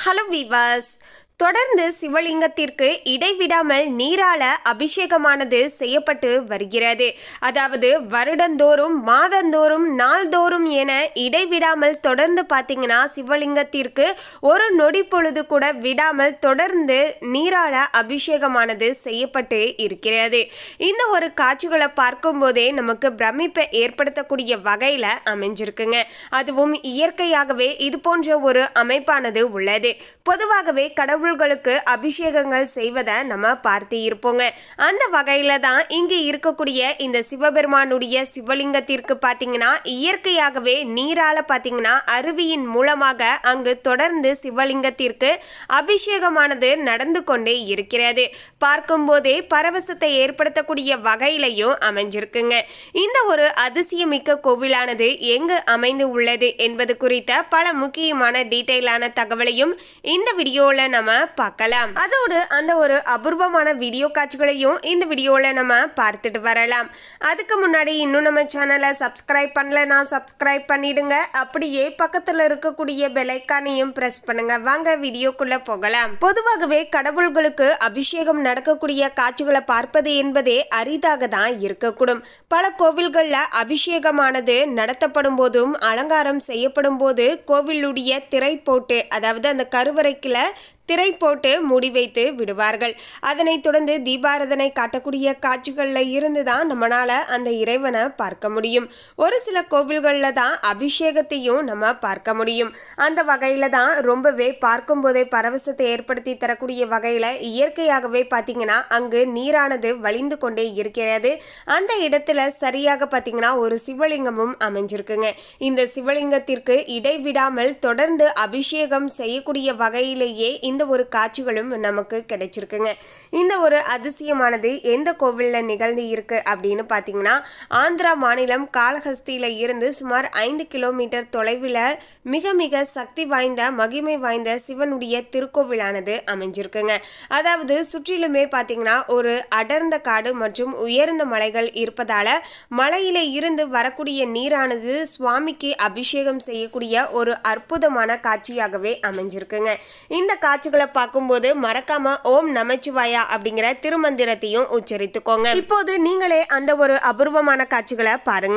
hello விவாஸ் தொடர்ந்து சிவலிங்கத்திற்கு இடைவிடாமல் நீரால அபிஷேகமானது செய்யப்பட்டு வருகிறது அதாவது வருடந்தோறும் மாதந்தோறும் நாள்தோறும் என இடைவிடாமல் தொடர்ந்து பார்த்தீங்கன்னா சிவலிங்கத்திற்கு ஒரு நொடி பொழுது கூட விடாமல் தொடர்ந்து நீரால அபிஷேகமானது செய்யப்பட்டு இருக்கிறது இந்த ஒரு காட்சிகளை பார்க்கும்போதே நமக்கு பிரமிப்பை ஏற்படுத்தக்கூடிய வகையில் அமைஞ்சிருக்குங்க அதுவும் இயற்கையாகவே இது போன்ற ஒரு அமைப்பானது உள்ளது பொதுவாகவே கடவுள்களுக்கு அபிஷேகங்கள் செய்வதை நம்ம பார்த்து இருப்போங்க அந்த வகையில தான் இங்கு இருக்கக்கூடிய இந்த சிவபெருமானுடைய சிவலிங்கத்திற்கு பார்த்தீங்கன்னா இயற்கையாகவே நீரால பார்த்தீங்கன்னா அருவியின் மூலமாக அங்கு தொடர்ந்து சிவலிங்கத்திற்கு அபிஷேகமானது நடந்து கொண்டே இருக்கிறது பார்க்கும்போதே பரவசத்தை ஏற்படுத்தக்கூடிய வகையிலையும் அமைஞ்சிருக்குங்க இந்த ஒரு அதிசயமிக்க கோவிலானது எங்கு அமைந்து உள்ளது என்பது குறித்த பல முக்கியமான டீட்டெயிலான தகவலையும் இந்த வீடியோல நம்ம பார்க்கலாம் அதோடு அந்த ஒரு அபூர்வமான வீடியோ காட்சிகளையும் இந்த வீடியோல நம்ம பார்த்துட்டு வரலாம் அதுக்கு முன்னாடி இன்னும் நம்ம சேனலை சப்ஸ்கிரைப் பண்ணலனா சப்ஸ்கிரைப் பண்ணிடுங்க அப்படியே பக்கத்துல இருக்கக்கூடிய பெலைக்கானையும் பிரஸ் பண்ணுங்க வாங்க வீடியோக்குள்ள போகலாம் பொதுவாகவே கடவுள்களுக்கு அபிஷேகம் நடக்கக்கூடிய காட்சிகளை பார்ப்பது என்பதே அரிதாக தான் இருக்கக்கூடும் பல கோவில்கள்ல அபிஷேகமானது நடத்தப்படும் போதும் அலங்காரம் செய்யப்படும் போது கோவிலுடைய திரை போட்டு அதாவது அந்த கருவறைக்குள்ள திரை போட்டு மூடி வைத்து விடுவார்கள் அதனைத் தொடர்ந்து தீபாரதனை காட்டக்கூடிய காட்சிகளில் இருந்து தான் நம்மளால அந்த இறைவனை பார்க்க முடியும் ஒரு சில கோவில்களில் தான் அபிஷேகத்தையும் நம்ம பார்க்க முடியும் அந்த வகையில் தான் ரொம்பவே பார்க்கும்போதே பரவசத்தை ஏற்படுத்தி தரக்கூடிய வகையில் இயற்கையாகவே பார்த்தீங்கன்னா அங்கு நீரானது வழிந்து கொண்டே இருக்கிறது அந்த இடத்துல சரியாக பார்த்தீங்கன்னா ஒரு சிவலிங்கமும் அமைஞ்சிருக்குங்க இந்த சிவலிங்கத்திற்கு இடைவிடாமல் தொடர்ந்து அபிஷேகம் செய்யக்கூடிய வகையிலேயே இந்த ஒரு காட்சிகளும் நமக்கு கிடைச்சிருக்குங்க இந்த ஒரு அதிசயமானது எந்த கோவிலில் நிகழ்ந்து இருக்கு அப்படின்னு பார்த்தீங்கன்னா ஆந்திரா மாநிலம் காளஹஸ்தியில இருந்து சுமார் ஐந்து கிலோமீட்டர் தொலைவில் மிக மிக சக்தி வாய்ந்த மகிமை வாய்ந்த சிவனுடைய திருக்கோவிலானது அமைஞ்சிருக்குங்க அதாவது சுற்றிலுமே பார்த்தீங்கன்னா ஒரு அடர்ந்த காடு மற்றும் உயர்ந்த மலைகள் இருப்பதால மலையில இருந்து வரக்கூடிய நீரானது சுவாமிக்கு அபிஷேகம் செய்யக்கூடிய ஒரு அற்புதமான காட்சியாகவே அமைஞ்சிருக்குங்க இந்த காட்சிகளை பார்க்கும்போது மறக்காம ஓம் நமச்சிவாயா அப்படிங்கிற திருமந்திரத்தையும் உச்சரித்துக்கோங்க இப்போது நீங்களே அந்த ஒரு அபூர்வமான காட்சிகளை பாருங்க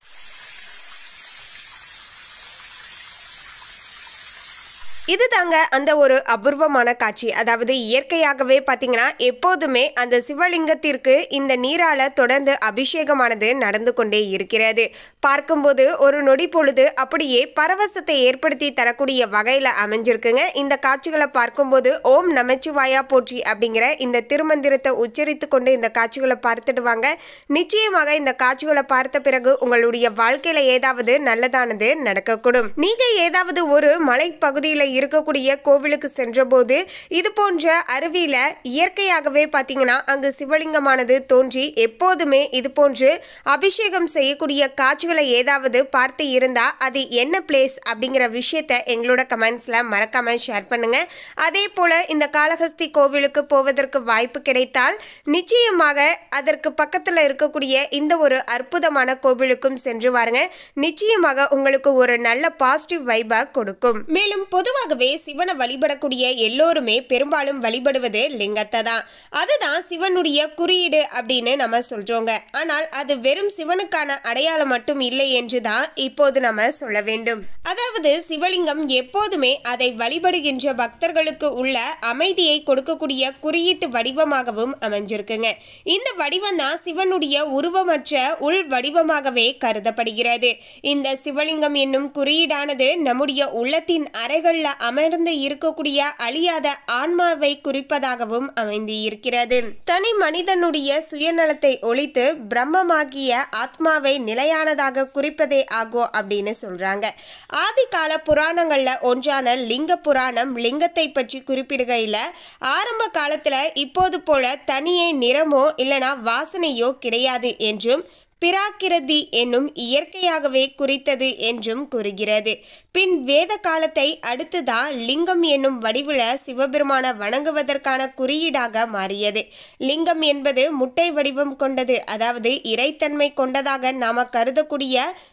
இது தாங்க அந்த ஒரு அபூர்வமான காட்சி அதாவது இயற்கையாகவே பார்த்தீங்கன்னா எப்போதுமே அந்த சிவலிங்கத்திற்கு இந்த நீரால தொடர்ந்து அபிஷேகமானது நடந்து கொண்டே இருக்கிறது பார்க்கும்போது ஒரு நொடி பொழுது அப்படியே பரவசத்தை ஏற்படுத்தி தரக்கூடிய வகையில் அமைஞ்சிருக்குங்க இந்த காட்சிகளை பார்க்கும்போது ஓம் நமச்சிவாயா போற்றி அப்படிங்கிற இந்த திருமந்திரத்தை உச்சரித்து கொண்டு இந்த காட்சிகளை பார்த்துட்டு வாங்க நிச்சயமாக இந்த காட்சிகளை பார்த்த பிறகு உங்களுடைய வாழ்க்கையில ஏதாவது நல்லதானது நடக்கக்கூடும் நீங்க ஏதாவது ஒரு மலைப்பகுதியில் இருக்கக்கூடிய கோவிலுக்கு சென்றபோது இது போன்ற அருவியில இயற்கையாகவே பார்த்தீங்கன்னா அங்கு சிவலிங்கமானது தோன்றி எப்போதுமே இது போன்று அபிஷேகம் செய்யக்கூடிய காட்சிகளை ஏதாவது பார்த்து இருந்தா அது என்ன பிளேஸ் அப்படிங்கிற விஷயத்த எங்களோட கமெண்ட்ஸ்ல மறக்காம ஷேர் பண்ணுங்க அதே போல இந்த காளஹஸ்தி கோவிலுக்கு போவதற்கு வாய்ப்பு கிடைத்தால் நிச்சயமாக அதற்கு பக்கத்தில் இருக்கக்கூடிய இந்த ஒரு அற்புதமான கோவிலுக்கும் சென்று வாருங்க நிச்சயமாக உங்களுக்கு ஒரு நல்ல பாசிட்டிவ் வைபா கொடுக்கும் மேலும் பொதுவாகவே சிவனை வழிபடக்கூடிய எல்லோருமே பெரும்பாலும் வழிபடுவது லிங்கத்தை தான் அதுதான் சிவனுடைய குறியீடு அப்படின்னு நம்ம சொல்றோங்க ஆனால் அது வெறும் சிவனுக்கான அடையாளம் மட்டும் இல்லை என்று தான் இப்போது நம்ம சொல்ல வேண்டும் அதாவது சிவலிங்கம் எப்போதுமே அதை வழிபடுகின்ற பக்தர்களுக்கு உள்ள அமைதியை கொடுக்கக்கூடிய குறியீட்டு வடிவமாகவும் அமைஞ்சிருக்குங்க இந்த வடிவம் தான் சிவனுடைய உருவமற்ற உள் வடிவமாகவே கருதப்படுகிறது இந்த சிவலிங்கம் என்னும் குறியீடானது நம்முடைய உள்ளத்தின் அறைகள்ல அமர்ந்து இருக்கக்கூடிய அழியாத ஆன்மாவை குறிப்பதாகவும் அமைந்து இருக்கிறது தனி மனிதனுடைய சுயநலத்தை ஒழித்து பிரம்மமாகிய ஆத்மாவை நிலையானதாக குறிப்பதே ஆகும் அப்படின்னு சொல்றாங்க ஆதி கால புராணங்கள்ல ஒன்றான லிங்க புராணம் லிங்கத்தை பற்றி குறிப்பிடுகையில ஆரம்ப காலத்துல இப்போது போல தனியே நிறமோ இல்லனா வாசனையோ கிடையாது என்றும் பிராக்கிரதி என்னும் இயற்கையாகவே குறித்தது என்றும் கூறுகிறது பின் வேத காலத்தை அடுத்துதான் லிங்கம் என்னும் வடிவுல சிவபெருமான வணங்குவதற்கான குறியீடாக மாறியது லிங்கம் என்பது முட்டை வடிவம் கொண்டது அதாவது இறைத்தன்மை கொண்டதாக நாம கருதக்கூடிய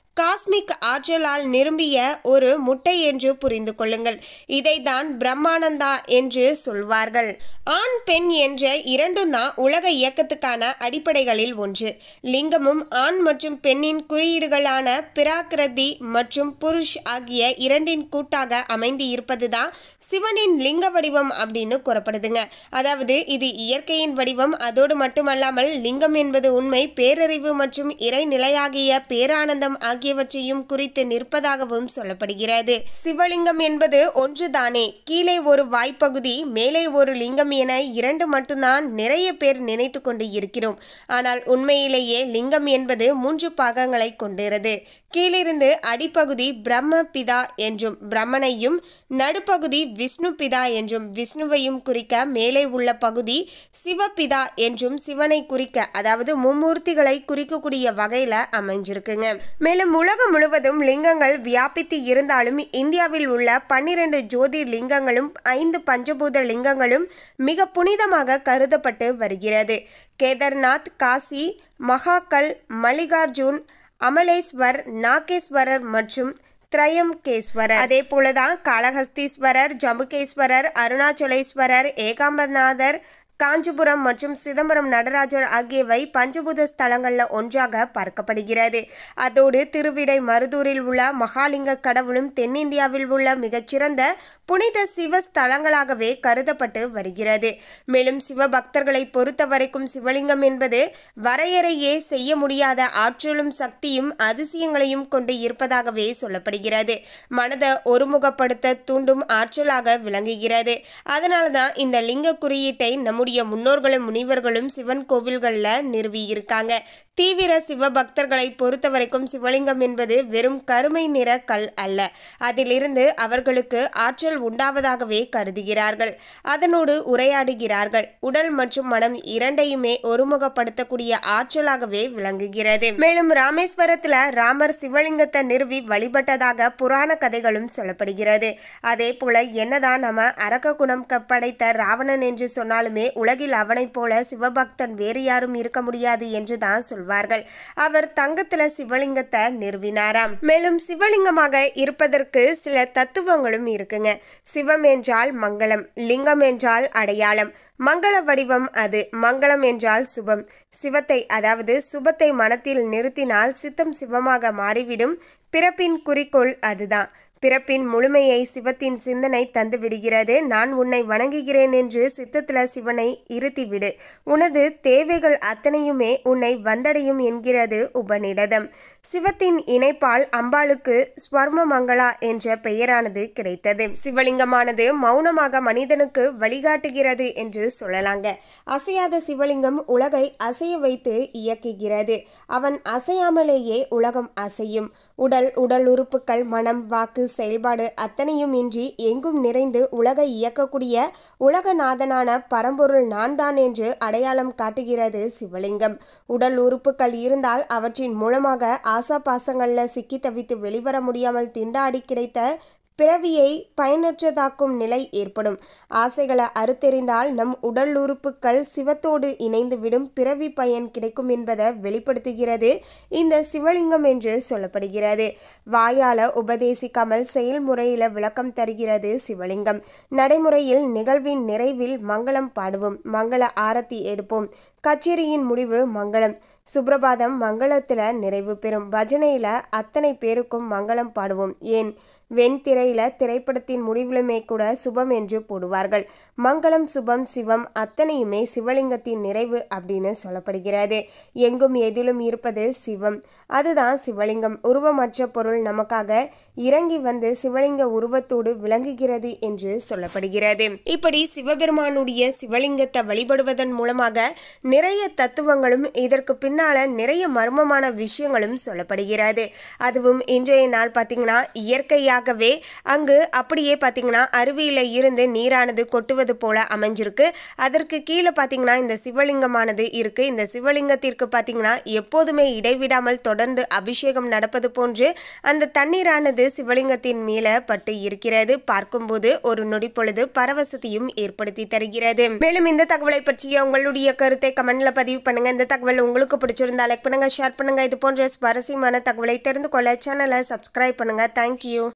காஸ்மிக் ஆற்றலால் நிரம்பிய ஒரு முட்டை என்று புரிந்து கொள்ளுங்கள் இதைதான் பிரம்மானந்தா என்று சொல்வார்கள் ஆண் பெண் என்ற இரண்டும் தான் உலக இயக்கத்துக்கான அடிப்படைகளில் ஒன்று லிங்கமும் ஆண் மற்றும் பெண்ணின் குறியீடுகளான பிராகிருதி மற்றும் புருஷ் ஆகிய இரண்டின் கூட்டாக அமைந்து இருப்பதுதான் சிவனின் லிங்க வடிவம் அப்படின்னு கூறப்படுதுங்க அதாவது இது இயற்கையின் வடிவம் அதோடு மட்டுமல்லாமல் லிங்கம் என்பது உண்மை பேரறிவு மற்றும் இறைநிலையாகிய பேரானந்தம் ஆகியவற்றையும் குறித்து நிற்பதாகவும் சொல்லப்படுகிறது சிவலிங்கம் என்பது ஒன்றுதானே கீழே ஒரு வாய்ப்பகுதி மேலே ஒரு லிங்கம் என இரண்டு மட்டும்தான் நிறைய பேர் நினைத்து கொண்டு இருக்கிறோம் ஆனால் உண்மையிலேயே லிங்கம் என்பது மூன்று பாகங்களை கொண்டிருது கீழிருந்து அடிப்பகுதி பிரம்ம பிதா என்றும் பிரம்மனையும் நடுப்பகுதி விஷ்ணு பிதா என்றும் விஷ்ணுவையும் குறிக்க மேலே உள்ள பகுதி சிவபிதா என்றும் சிவனை குறிக்க அதாவது மும்மூர்த்திகளை குறிக்கக்கூடிய வகையில அமைஞ்சிருக்குங்க மேலும் உலகம் முழுவதும் லிங்கங்கள் வியாபித்து இருந்தாலும் இந்தியாவில் உள்ள பன்னிரண்டு ஜோதிர் லிங்கங்களும் ஐந்து பஞ்சபூத லிங்கங்களும் மிக புனிதமாக கருதப்பட்டு வருகிறது கேதார்நாத் காசி மகாகல் மல்லிகார்ஜுன் அமலேஸ்வர் நாகேஸ்வரர் மற்றும் திரயம்கேஸ்வரர் அதே போலதான் காளஹஸ்தீஸ்வரர் ஜம்புகேஸ்வரர் அருணாச்சலேஸ்வரர் ஏகாம்பரநாதர் காஞ்சிபுரம் மற்றும் சிதம்பரம் நடராஜர் ஆகியவை பஞ்சபூத ஸ்தலங்கள்ல ஒன்றாக பார்க்கப்படுகிறது அதோடு திருவிடை மருதூரில் உள்ள மகாலிங்க கடவுளும் தென்னிந்தியாவில் உள்ள மிகச்சிறந்த புனித சிவ ஸ்தலங்களாகவே கருதப்பட்டு வருகிறது மேலும் சிவ பக்தர்களை பொறுத்த வரைக்கும் சிவலிங்கம் என்பது வரையறையே செய்ய முடியாத ஆற்றலும் சக்தியும் அதிசயங்களையும் கொண்டு இருப்பதாகவே சொல்லப்படுகிறது மனதை ஒருமுகப்படுத்த தூண்டும் ஆற்றலாக விளங்குகிறது அதனால்தான் இந்த லிங்க குறியீட்டை நம்முடைய முன்னோர்களும் முனிவர்களும் சிவன் கோவில்களில் நிறுவியிருக்காங்க தீவிர சிவ பக்தர்களை பொறுத்த வரைக்கும் சிவலிங்கம் என்பது வெறும் கருமை நிற கல் அல்ல அதிலிருந்து அவர்களுக்கு ஆற்றல் உண்டாவதாகவே கருதுகிறார்கள் அதனோடு உரையாடுகிறார்கள் உடல் மற்றும் மனம் இரண்டையுமே ஒருமுகப்படுத்தக்கூடிய ஆற்றலாகவே விளங்குகிறது மேலும் ராமேஸ்வரத்துல ராமர் சிவலிங்கத்தை நிறுவி வழிபட்டதாக புராண கதைகளும் சொல்லப்படுகிறது அதே போல என்னதான் நம்ம அரக்க குணம் க- படைத்த ராவணன் என்று சொன்னாலுமே உலகில் அவனைப் போல சிவபக்தன் வேறு யாரும் இருக்க முடியாது என்று தான் சொல்வார்கள் அவர் தங்கத்துல சிவலிங்கத்தை நிறுவினாராம் மேலும் சிவலிங்கமாக இருப்பதற்கு சில தத்துவங்களும் இருக்குங்க சிவம் என்றால் மங்களம் லிங்கம் என்றால் அடையாளம் மங்கள வடிவம் அது மங்களம் என்றால் சுபம் சிவத்தை அதாவது சுபத்தை மனத்தில் நிறுத்தினால் சித்தம் சிவமாக மாறிவிடும் பிறப்பின் குறிக்கோள் அதுதான் பிறப்பின் முழுமையை சிவத்தின் சிந்தனை தந்து விடுகிறது நான் உன்னை வணங்குகிறேன் என்று சித்தத்துல சிவனை இருத்திவிடு உனது தேவைகள் அத்தனையுமே உன்னை வந்தடையும் என்கிறது உபநிடதம் சிவத்தின் இணைப்பால் அம்பாளுக்கு ஸ்வர்ம மங்களா என்ற பெயரானது கிடைத்தது சிவலிங்கமானது மௌனமாக மனிதனுக்கு வழிகாட்டுகிறது என்று சொல்லலாங்க அசையாத சிவலிங்கம் உலகை அசைய வைத்து இயக்குகிறது அவன் அசையாமலேயே உலகம் அசையும் உடல் உடல் உறுப்புகள் மனம் வாக்கு செயல்பாடு அத்தனையும் இன்றி எங்கும் நிறைந்து உலகை இயக்கக்கூடிய உலகநாதனான பரம்பொருள் நான் தான் என்று அடையாளம் காட்டுகிறது சிவலிங்கம் உடல் உறுப்புகள் இருந்தால் அவற்றின் மூலமாக ஆசாபாசங்கள்ல சிக்கி தவித்து வெளிவர முடியாமல் திண்டாடி கிடைத்த பிறவியை பயனற்றதாக்கும் நிலை ஏற்படும் ஆசைகளை அறுத்தெறிந்தால் நம் உடல் உறுப்புகள் சிவத்தோடு இணைந்துவிடும் பிறவி பயன் கிடைக்கும் என்பதை வெளிப்படுத்துகிறது இந்த சிவலிங்கம் என்று சொல்லப்படுகிறது வாயால உபதேசிக்காமல் செயல்முறையில விளக்கம் தருகிறது சிவலிங்கம் நடைமுறையில் நிகழ்வின் நிறைவில் மங்களம் பாடுவோம் மங்கள ஆரத்தி எடுப்போம் கச்சேரியின் முடிவு மங்களம் சுப்ரபாதம் மங்களத்துல நிறைவு பெறும் பஜனையில அத்தனை பேருக்கும் மங்களம் பாடுவோம் ஏன் வெண்திரையில திரைப்படத்தின் முடிவிலுமே கூட சுபம் என்று போடுவார்கள் மங்களம் சுபம் சிவம் அத்தனையுமே சிவலிங்கத்தின் நிறைவு அப்படின்னு சொல்லப்படுகிறது எங்கும் எதிலும் இருப்பது சிவம் அதுதான் சிவலிங்கம் உருவமற்ற பொருள் நமக்காக இறங்கி வந்து சிவலிங்க உருவத்தோடு விளங்குகிறது என்று சொல்லப்படுகிறது இப்படி சிவபெருமானுடைய சிவலிங்கத்தை வழிபடுவதன் மூலமாக நிறைய தத்துவங்களும் இதற்கு பின்னால நிறைய மர்மமான விஷயங்களும் சொல்லப்படுகிறது அதுவும் இன்றைய நாள் பார்த்தீங்கன்னா இயற்கையாக பதிலாகவே அங்கு அப்படியே பார்த்தீங்கன்னா அருவியில் இருந்து நீரானது கொட்டுவது போல அமைஞ்சிருக்கு அதற்கு கீழே பார்த்தீங்கன்னா இந்த சிவலிங்கமானது இருக்கு இந்த சிவலிங்கத்திற்கு பார்த்தீங்கன்னா எப்போதுமே இடைவிடாமல் தொடர்ந்து அபிஷேகம் நடப்பது போன்று அந்த தண்ணீரானது சிவலிங்கத்தின் மேலே பட்டு இருக்கிறது பார்க்கும்போது ஒரு நொடி பொழுது பரவசத்தையும் ஏற்படுத்தி தருகிறது மேலும் இந்த தகவலை பற்றிய உங்களுடைய கருத்தை கமெண்ட்ல பதிவு பண்ணுங்க இந்த தகவல் உங்களுக்கு பிடிச்சிருந்தா லைக் பண்ணுங்க ஷேர் பண்ணுங்க இது போன்ற சுவாரஸ்யமான தகவலை தெரிந்து கொள்ள சேனலை சப்ஸ்கிரைப் பண்ணுங்க தேங்க்யூ